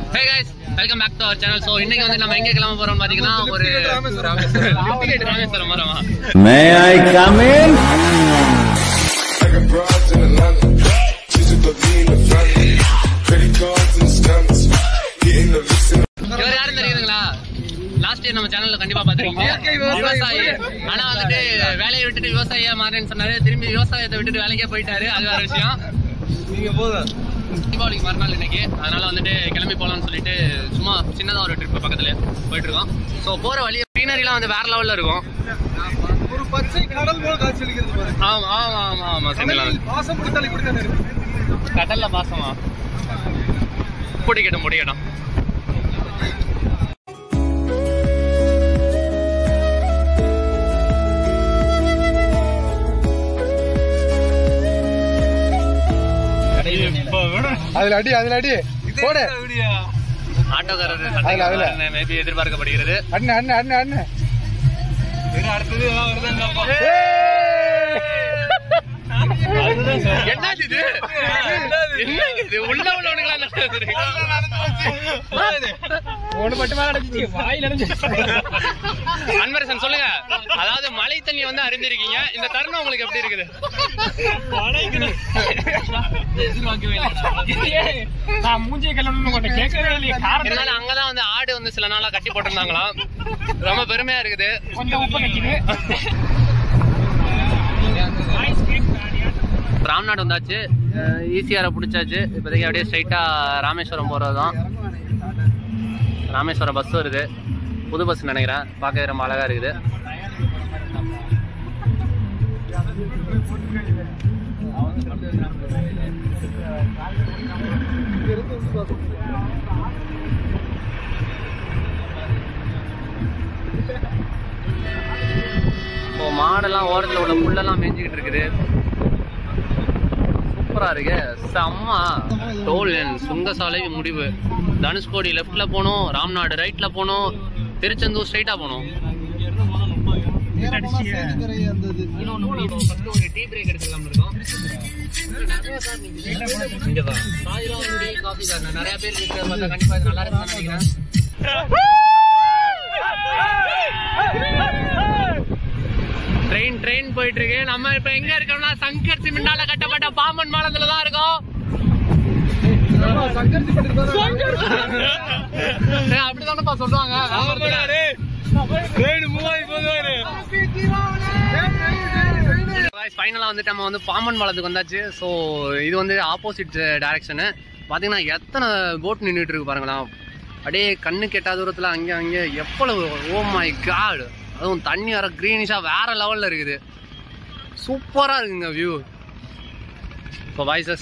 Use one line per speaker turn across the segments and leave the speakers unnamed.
Hey guys welcome back to our channel so இன்னைக்கு வந்து நம்ம எங்க கிளம்ப போறோம் பாத்தீங்கன்னா ஒரு டிக்கெட் ராமேஸ்வரம் வரமா
May I come in?
I got broads in Atlanta. She's a good in the family. Credit cards and stamps. Hitting the licks in
இவர் யாரும் தெரியுதுங்களா லாஸ்ட் இயர் நம்ம சேனல்ல கண்டிப்பா பாத்துருக்கீங்க விவசாயி ஆனா வந்துட்டு வேலையை விட்டுட்டு விவசாயியா மாறேன்னு சொன்னாரு திரும்பி விவசாயத்தை விட்டுட்டு வேலைக்கே போயிட்டாரு அது வேற விஷயம் தீபாவளிக்கு மறுநாள் இன்னைக்கு அதனால வந்துட்டு கிளம்பி போலாம்னு சொல்லிட்டு சும்மா சின்னதா ஒரு ட்ரிப் பக்கத்துல போயிட்டு இருக்கோம் ஸோ போற வழி சீனரிலாம் வந்து வேற லெவல்ல இருக்கும்
ஒரு பச்சை கடல் போல காட்சியளிக்கிறது பாரு
ஆமா ஆமா ஆமா ஆமா செந்திலா
பாசம் பிடித்தால் இப்படி தானே இருக்கு
கடல்ல பாசமா பிடிக்கட்டும் பிடிக்கட்டும்
அதுல அடி அதுல அடி போடு
ஆட்டோக்காரர்
அதுல, அதுல.
மேபி எதிர்பார்க்கப்படுகிறது
அண்ணன் அண்ணன் அண்ணன் அண்ணன்
என்னது இது என்னங்க இது உள்ள உள்ளவனுங்களா
ஒண்ணு மட்டுமா நடந்துச்சு வாயில
அன்பரசன் சொல்லுங்க அதாவது மழை தண்ணி வந்து அறிந்திருக்கீங்க இந்த தருணம் உங்களுக்கு எப்படி இருக்குது
நான் மூஞ்சிய கல்லணும் கொண்ட கேட்கவே இல்லையே காரணம்
என்னால அங்கதான் வந்து ஆடு வந்து சில நாளா கட்டி போட்டிருந்தாங்களாம் ரொம்ப பெருமையா இருக்குது
கொஞ்சம் உப்பு கட்டிது
ராம்நாடு வந்தாச்சு ஈசிஆரை பிடிச்சாச்சு இப்போதைக்கு அப்படியே ஸ்ட்ரைட்டா ராமேஸ்வரம் போறது தான் ராமேஸ்வரம் பஸ் வருது புது பஸ் நினைக்கிறேன் பார்க்கவே ரொம்ப அழகா இருக்குது இப்போ மாடெல்லாம் ஓரத்தில் உள்ள புல்லெல்லாம் மேய்ஞ்சிக்கிட்டு இருக்குது சூப்பரா இருக்கு செம்ம டோல் சுங்கசாலை முடிவு தனுஷ்கோடி லெஃப்ட்ல போகணும் ராம்நாடு ரைட்ல போகணும் திருச்செந்தூர் ஸ்ட்ரைட்டா போகணும் ஒரு டீ பிரேக் எடுத்துக்கலாம் இருக்கோம் இங்கதான் சாயிராமுடி காஃபி கார்னர் நிறைய பேர் இருக்கிறத பார்த்தா கண்டிப்பா இது நல்லா இருக்குன்னு நினைக்கிறேன் ட்ரெயின் ட்ரெயின் போயிட்டு இருக்கு நம்ம இப்ப எங்க இருக்கோம்னா சங்கர் சிமெண்டால கட்டப்பட்ட பாம்பன் மாலத்துல தான் இருக்கோம் ஏய், அப்படிதானப்பா சொல்லுவாங்க ஃபைனலாக வந்துட்டு நம்ம வந்து பாம்பன் பாலத்துக்கு வந்தாச்சு ஸோ இது வந்து ஆப்போசிட் டைரக்ஷனு பார்த்தீங்கன்னா எத்தனை போட் நின்றுட்டு இருக்கு பாருங்களா அப்படியே கண்ணு கெட்டாத தூரத்தில் அங்கே அங்கே எவ்வளவு ஓ மை காட் அதுவும் தண்ணி வர க்ரீனிஷாக வேற லெவலில் இருக்குது சூப்பராக இருக்குங்க வியூ இப்போ வாய்ஸஸ்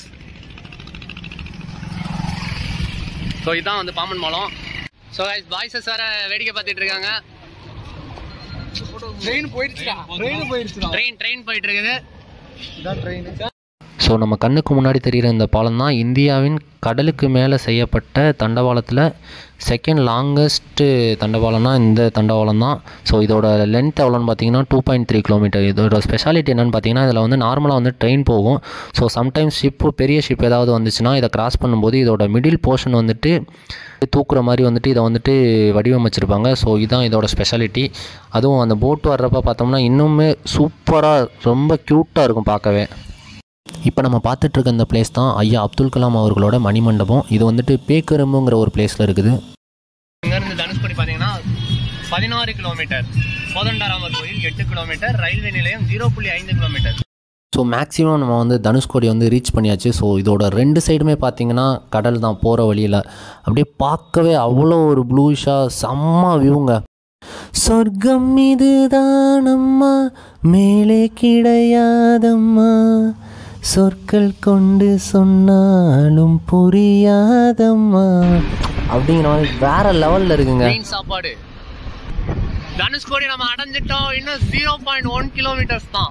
ஸோ இதுதான் வந்து பாம்பன் பாலம் ஸோ வாய்ஸஸ் வேற வேடிக்கை பார்த்துட்டு இருக்காங்க
ட்ரெயின் போயிடுச்சுடா ட்ரெயின் போயிடுச்சுடா
ட்ரெயின் ட்ரெயின் போயிட்டு இருக்குது
இதான் ட்ரெயின்
ஸோ நம்ம கண்ணுக்கு முன்னாடி தெரிகிற இந்த பாலம் தான் இந்தியாவின் கடலுக்கு மேலே செய்யப்பட்ட தண்டவாளத்தில் செகண்ட் லாங்கஸ்ட்டு தண்டவாளம்னா இந்த தண்டவாளம் தான் ஸோ இதோட லென்த் எவ்வளோன்னு பார்த்தீங்கன்னா டூ பாயிண்ட் த்ரீ கிலோமீட்டர் இதோட ஸ்பெஷாலிட்டி என்னென்னு பார்த்தீங்கன்னா இதில் வந்து நார்மலாக வந்து ட்ரெயின் போகும் ஸோ சம்டைம்ஸ் ஷிப்பு பெரிய ஷிப் ஏதாவது வந்துச்சுன்னா இதை கிராஸ் பண்ணும்போது இதோட மிடில் போர்ஷன் வந்துட்டு தூக்குற மாதிரி வந்துட்டு இதை வந்துட்டு வடிவமைச்சிருப்பாங்க ஸோ இதுதான் இதோட ஸ்பெஷாலிட்டி அதுவும் அந்த போட் வர்றப்ப பார்த்தோம்னா இன்னுமே சூப்பராக ரொம்ப க்யூட்டாக இருக்கும் பார்க்கவே இப்போ நம்ம பார்த்துட்டு இருக்க இந்த பிளேஸ் தான் ஐயா அப்துல் கலாம் அவர்களோட மணிமண்டபம் இது வந்துட்டு பேக்கரும்புங்கிற ஒரு பிளேஸில் இருக்குது
இங்கேருந்து தனுஷ்கோடி பார்த்தீங்கன்னா பதினாறு கிலோமீட்டர் கோதண்டராமர் கோயில் எட்டு கிலோமீட்டர் ரயில்வே நிலையம் ஜீரோ புள்ளி ஐந்து கிலோமீட்டர்
ஸோ மேக்ஸிமம் நம்ம வந்து தனுஷ்கோடி வந்து ரீச் பண்ணியாச்சு ஸோ இதோட ரெண்டு சைடுமே பார்த்தீங்கன்னா கடல் தான் போகிற வழியில் அப்படியே பார்க்கவே அவ்வளோ ஒரு ப்ளூஷாக செம்ம வியூங்க சொர்க்கம் இதுதானம்மா மேலே கிடையாதம்மா சொற்கள் கொண்டு சொன்னாலும் புரியாதம்மா அப்படிங்கிற மாதிரி வேற லெவலில் இருக்குங்க
மெயின் சாப்பாடு தனுஷ்கோடி நம்ம அடைஞ்சிட்டோம் இன்னும் ஜீரோ பாயிண்ட் ஒன் கிலோமீட்டர்ஸ் தான்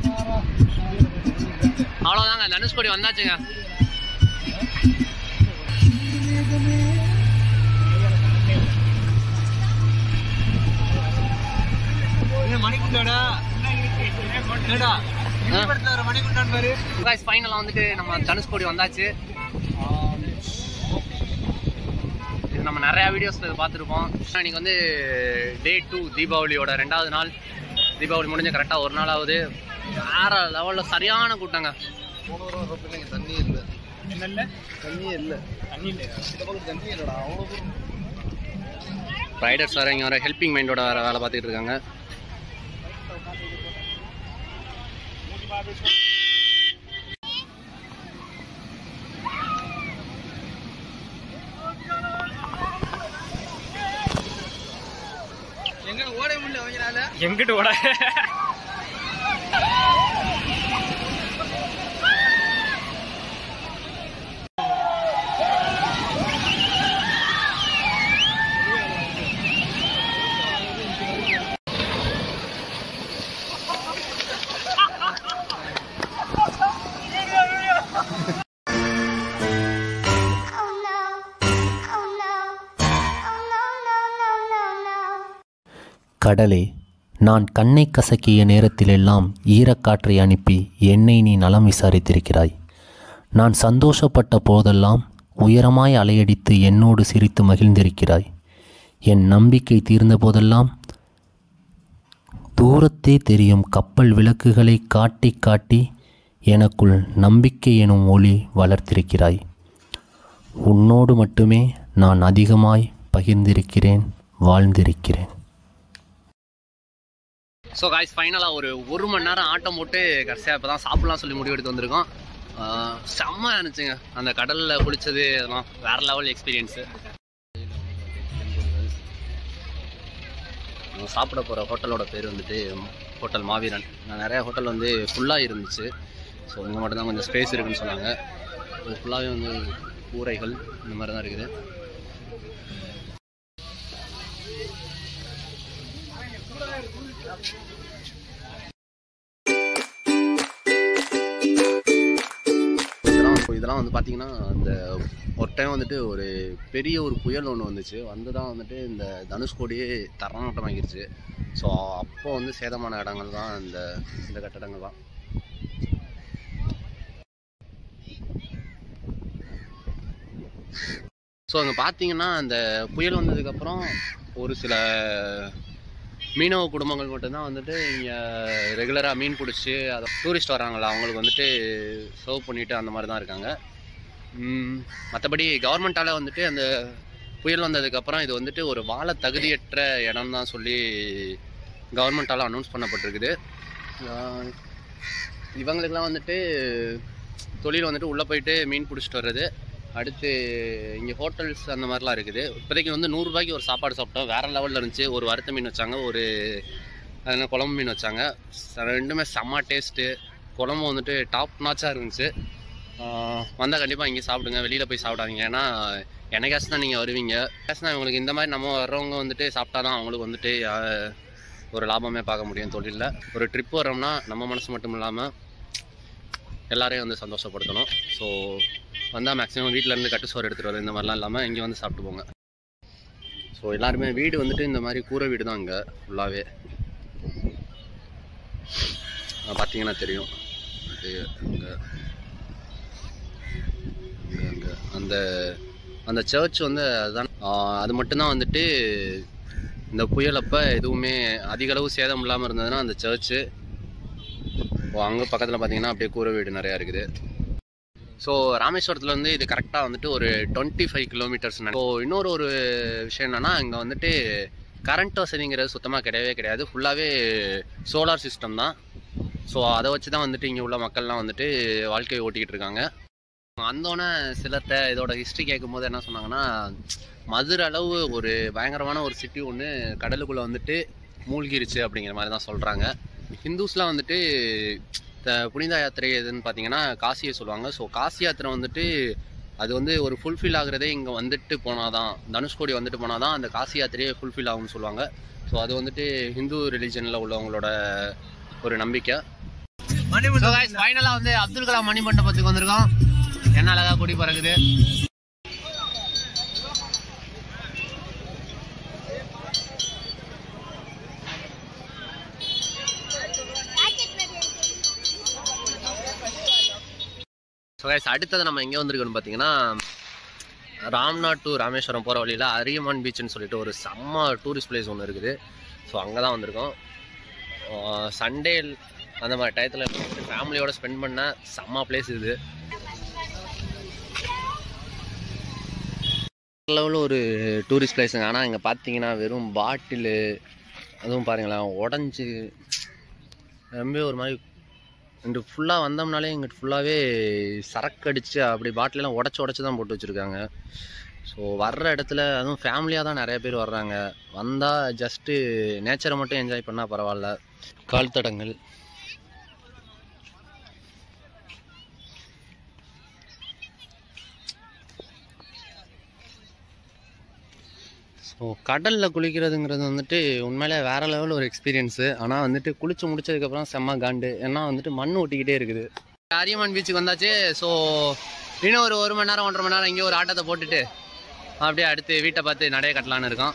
அவ்வளோதாங்க தனுஷ்கோடி வந்தாச்சுங்க
மணிக்குண்டாடா என்னடா படத்துல ஒரு மணிக்குண்டான் பாரு
ஃபைனலாக வந்துட்டு நம்ம தனுஷ்கோடி வந்தாச்சு நம்ம நிறையா வீடியோஸில் இது பார்த்துருப்போம் இன்னைக்கு வந்து டே டூ தீபாவளியோட ரெண்டாவது நாள் தீபாவளி முடிஞ்ச கரெக்டாக ஒரு நாள் ஆகுது வேற லெவலில் சரியான கூட்டங்க
போன வாரம் ரொம்ப இங்க தண்ணியே இல்லை
என்னல்ல
தண்ணியே இல்லை
தண்ணி இல்லையா
இந்த பக்கம் தண்ணி இல்லைடா அவ்வளோ தூரம்
ரைடர்ஸ் வேறு இங்கே வர ஹெல்பிங் மைண்டோட வேறு வேலை பார்த்துட்டு இருக்காங்க
எங்க ஓட முடியல அவங்களால
எங்கிட்டு ஓட
Oh no. Oh no. Oh no, no, no, no, no.
கடலே நான் கண்ணை கசக்கிய நேரத்திலெல்லாம் ஈரக்காற்றை அனுப்பி என்னை நீ நலம் விசாரித்திருக்கிறாய் நான் சந்தோஷப்பட்ட போதெல்லாம் உயரமாய் அலையடித்து என்னோடு சிரித்து மகிழ்ந்திருக்கிறாய் என் நம்பிக்கை தீர்ந்த போதெல்லாம் தூரத்தே தெரியும் கப்பல் விளக்குகளை காட்டி காட்டி எனக்குள் நம்பிக்கை எனும் ஒளி வளர்த்திருக்கிறாய் உன்னோடு மட்டுமே நான் அதிகமாய் பகிர்ந்திருக்கிறேன் வாழ்ந்திருக்கிறேன்
ஸோ காய்ஸ் ஃபைனலாக ஒரு ஒரு மணி நேரம் ஆட்டம் போட்டு கடைசியாக இப்போ தான் சாப்பிட்லாம் சொல்லி முடிவு எடுத்து வந்திருக்கோம் ஆஹ் செம்ம இருந்துச்சுங்க அந்த கடலில் குளிச்சது அதெல்லாம் வேற லெவல் எக்ஸ்பீரியன்ஸு சாப்பிட போகிற ஹோட்டலோட பேர் வந்துட்டு ஹோட்டல் மாவீரன் நான் நிறைய ஹோட்டல் வந்து ஃபுல்லாக இருந்துச்சு ஸோ இங்கே மட்டும்தான் கொஞ்சம் ஸ்பேஸ் இருக்குன்னு சொன்னாங்க ஃபுல்லாகவே வந்து கூரைகள் இந்த மாதிரி தான் இருக்குது இதெல்லாம் இப்போ இதெல்லாம் வந்து பார்த்தீங்கன்னா இந்த ஒரு டைம் வந்துட்டு ஒரு பெரிய ஒரு புயல் ஒன்று வந்துச்சு வந்து தான் வந்துட்டு இந்த தனுஷ்கோடியே தரமாட்டமாகிருச்சு ஸோ அப்போ வந்து சேதமான இடங்கள் தான் இந்த இந்த கட்டடங்கள் தான் ஸோ அங்கே பார்த்தீங்கன்னா அந்த புயல் வந்ததுக்கப்புறம் ஒரு சில மீனவ குடும்பங்கள் மட்டும்தான் வந்துட்டு இங்கே ரெகுலராக மீன் பிடிச்சி அதை டூரிஸ்ட் வராங்களா அவங்களுக்கு வந்துட்டு சர்வ் பண்ணிட்டு அந்த மாதிரி தான் இருக்காங்க மற்றபடி கவர்மெண்ட்டால் வந்துட்டு அந்த புயல் வந்ததுக்கப்புறம் இது வந்துட்டு ஒரு வாழ தகுதியற்ற இடம் தான் சொல்லி கவர்மெண்ட்டால் அனௌன்ஸ் பண்ணப்பட்டிருக்குது ஆஹ் இவங்களுக்கெல்லாம் வந்துட்டு தொழில் வந்துட்டு உள்ளே போயிட்டு மீன் பிடிச்சிட்டு வர்றது அடுத்து இங்கே ஹோட்டல்ஸ் அந்த மாதிரிலாம் இருக்குது இப்போதைக்கு வந்து நூறுரூபாய்க்கு ஒரு சாப்பாடு சாப்பிட்டோம் வேறு லெவலில் இருந்துச்சு ஒரு வறுத்த மீன் வச்சாங்க ஒரு அது என்ன குழம்பு மீன் வச்சாங்க ச- ரெண்டுமே செம்ம டேஸ்ட்டு குழம்பு வந்துட்டு டாப் நாச்சாக இருந்துச்சு வந்தால் கண்டிப்பாக இங்கே சாப்பிடுங்க வெளியில் போய் சாப்பிடாதீங்க ஏன்னா என்னைக்காச்சும் தான் நீங்கள் வருவீங்க ஏன்னா இவங்களுக்கு இந்த மாதிரி நம்ம வர்றவங்க வந்துட்டு சாப்பிட்டா தான் அவங்களுக்கு வந்துட்டு ஆஹ், ஒரு லாபமே பார்க்க முடியும் தொழிலில் ஒரு ட்ரிப் வரோம்னா நம்ம மனசு மட்டும் இல்லாமல் எல்லாரையும் வந்து சந்தோஷப்படுத்தணும் ஸோ வந்தால் மேக்ஸிமம் வீட்டிலேருந்து கட்டு சோறு எடுத்துகிட்டு வர இந்த மாதிரிலாம் இல்லாமல் இங்கே வந்து சாப்பிட்டு போங்க ஸோ எல்லாருமே வீடு வந்துட்டு இந்த மாதிரி கூரை வீடு தான் இங்கே ஃபுல்லாகவே பார்த்தீங்கன்னா தெரியும் இது இங்கே இங்கே அங்கே அந்த அந்த சர்ச் வந்து அதுதான் ஆஹ் அது மட்டும்தான் வந்துட்டு இந்த புயல் அப்போ எதுவுமே அதிக அளவு சேதம் இல்லாமல் இருந்ததுன்னா அந்த சர்ச்சு அங்கே பக்கத்தில் பார்த்தீங்கன்னா அப்படியே கூரை வீடு நிறையா இருக்குது ஸோ ராமேஸ்வரத்தில் வந்து இது கரெக்டாக வந்துட்டு ஒரு டுவெண்ட்டி ஃபைவ் கிலோமீட்டர்ஸ் ஸோ இன்னொரு ஒரு விஷயம் என்னென்னா இங்கே வந்துட்டு கரண்ட் வசதிங்கிறது சுத்தமாக கிடையவே கிடையாது ஃபுல்லாகவே சோலார் சிஸ்டம் தான் ஸோ அதை வச்சு தான் வந்துட்டு இங்கே உள்ள மக்கள்லாம் வந்துட்டு வாழ்க்கையை ஓட்டிக்கிட்டு இருக்காங்க வந்தோடனே சிலர்கிட்ட இதோட ஹிஸ்ட்ரி கேட்கும்போது என்ன சொன்னாங்கன்னா மதுரை அளவு ஒரு பயங்கரமான ஒரு சிட்டி ஒன்று கடலுக்குள்ளே வந்துட்டு மூழ்கிருச்சு அப்படிங்கிற மாதிரி தான் சொல்கிறாங்க ஹிந்துஸ்லாம் வந்துட்டு த புனித யாத்திரை எதுன்னு பார்த்தீங்கன்னா காசியை சொல்லுவாங்க ஸோ காசி யாத்திரை வந்துட்டு அது வந்து ஒரு ஃபுல்ஃபில் ஆகுறதே இங்கே வந்துட்டு போனால் தான் தனுஷ்கோடி வந்துட்டு போனால் தான் அந்த காசி யாத்திரையே ஃபுல்ஃபில் ஆகும்னு சொல்லுவாங்க ஸோ அது வந்துட்டு ஹிந்து ரிலீஜனில் உள்ளவங்களோட ஒரு நம்பிக்கை ஃபைனலாக வந்து அப்துல் கலாம் மணிமண்டபத்துக்கு வந்திருக்கோம் என்ன அழகா கொடி பறக்குது ஸோ கைஸ் அடுத்தது நம்ம எங்கே வந்திருக்கோம்னு பார்த்தீங்கன்னா ராம்நாத் டு ராமேஸ்வரம் போகிற வழியில் அரியமான் பீச்னு சொல்லிட்டு ஒரு செம்ம டூரிஸ்ட் பிளேஸ் ஒன்று இருக்குது ஸோ அங்கே தான் வந்திருக்கோம் சண்டே அந்த மாதிரி டயத்தில் ஃபேமிலியோட ஸ்பெண்ட் பண்ண செம்ம பிளேஸ் இது லெவலில் ஒரு டூரிஸ்ட் பிளேஸுங்க ஆனால் இங்கே பார்த்தீங்கன்னா வெறும் பாட்டிலு அதுவும் பாருங்களேன் உடஞ்சி ரொம்ப ஒரு மாதிரி இங்கிட்டு ஃபுல்லாக வந்தோம்னாலே இங்கிட்டு ஃபுல்லாகவே சரக்கு அடித்து அப்படி பாட்டிலெல்லாம் உடச்சி உடச்சி தான் போட்டு வச்சுருக்காங்க ஸோ வர்ற இடத்துல அதுவும் ஃபேமிலியாக தான் நிறைய பேர் வர்றாங்க வந்தால் ஜஸ்ட்டு நேச்சரை மட்டும் என்ஜாய் பண்ணால் பரவாயில்ல கால் தடங்கள் ஸோ கடலில் குளிக்கிறதுங்கிறது வந்துட்டு உண்மையிலே வேறு லெவல் ஒரு எக்ஸ்பீரியன்ஸு ஆனால் வந்துட்டு குளிச்சு முடிச்சதுக்கப்புறம் செம்ம காண்டு ஏன்னா வந்துட்டு மண் ஒட்டிக்கிட்டே இருக்குது அரியமான் பீச்சுக்கு வந்தாச்சு ஸோ இன்னும் ஒரு ஒரு மணி நேரம் ஒன்றரை மணி நேரம் இங்கே ஒரு ஆட்டத்தை போட்டுட்டு அப்படியே அடுத்து வீட்டை பார்த்து நடைய கட்டலான்னு இருக்கோம்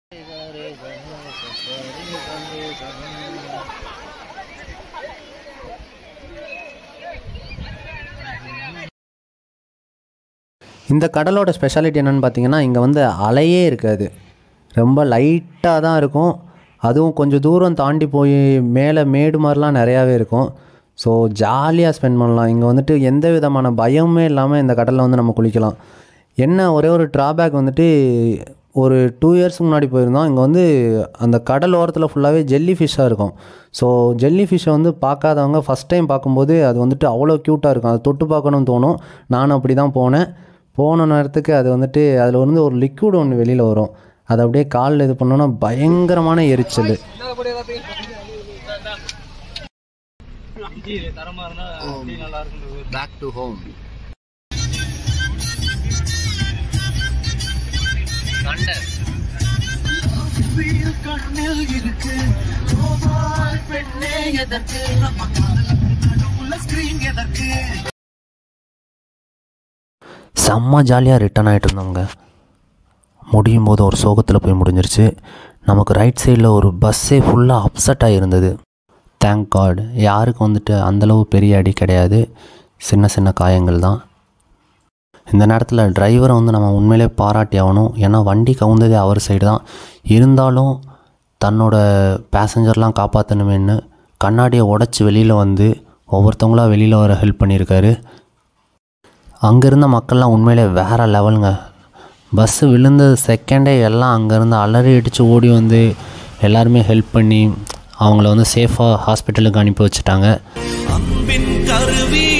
இந்த கடலோட ஸ்பெஷாலிட்டி என்னென்னு பார்த்தீங்கன்னா இங்கே வந்து அலையே இருக்காது ரொம்ப லைட்டாக தான் இருக்கும் அதுவும் கொஞ்சம் தூரம் தாண்டி போய் மேலே மேடு மாதிரிலாம் நிறையாவே இருக்கும் ஸோ ஜாலியாக ஸ்பெண்ட் பண்ணலாம் இங்கே வந்துட்டு எந்த விதமான பயமுமே இல்லாமல் இந்த கடலில் வந்து நம்ம குளிக்கலாம் என்ன ஒரே ஒரு ட்ராபேக் வந்துட்டு ஒரு டூ இயர்ஸ்க்கு முன்னாடி போயிருந்தோம் இங்கே வந்து அந்த கடல் ஓரத்தில் ஃபுல்லாகவே ஜெல்லி ஃபிஷ்ஷாக இருக்கும் ஸோ ஜெல்லி ஃபிஷ்ஷை வந்து பார்க்காதவங்க ஃபஸ்ட் டைம் பார்க்கும்போது அது வந்துட்டு அவ்வளோ க்யூட்டாக இருக்கும் அதை தொட்டு பார்க்கணும்னு தோணும் நானும் அப்படி தான் போனேன் போன நேரத்துக்கு அது வந்துட்டு அதில் வந்து ஒரு லிக்விட் ஒன்று வெளியில் வரும் அதை அப்படியே காலில் இது பண்ணோன்னா பயங்கரமான எரிச்சல்
தரமா இருந்தா டீ நல்லா இருக்கும்
பேக் டு ஹோம் சண்டை
செம்ம ஜாலியாக ரிட்டர்ன் ஆகிட்டு இருந்தோங்க முடியும் போது ஒரு சோகத்தில் போய் முடிஞ்சிருச்சு நமக்கு ரைட் சைடில் ஒரு பஸ்ஸே ஃபுல்லாக அப்செட் ஆகிருந்தது தேங்க் காட் யாருக்கும் வந்துட்டு அந்தளவு பெரிய அடி கிடையாது சின்ன சின்ன காயங்கள் தான் இந்த நேரத்தில் டிரைவரை வந்து நம்ம உண்மையிலே பாராட்டி ஆகணும் ஏன்னா வண்டி கவுந்ததே அவர் சைடு தான் இருந்தாலும் தன்னோட பேசஞ்சர்லாம் காப்பாற்றணுமேன்னு கண்ணாடியை உடச்சி வெளியில் வந்து ஒவ்வொருத்தவங்களா வெளியில் வர ஹெல்ப் பண்ணியிருக்காரு அங்கே இருந்த மக்கள்லாம் உண்மையிலே வேறு லெவலுங்க பஸ்ஸு விழுந்தது செகண்டே எல்லாம் அங்கேருந்து அலறி அடித்து ஓடி வந்து எல்லாருமே ஹெல்ப் பண்ணி அவங்கள வந்து சேஃபாக ஹாஸ்பிட்டலுக்கு அனுப்பி வச்சுட்டாங்க
அன்பின் கருவி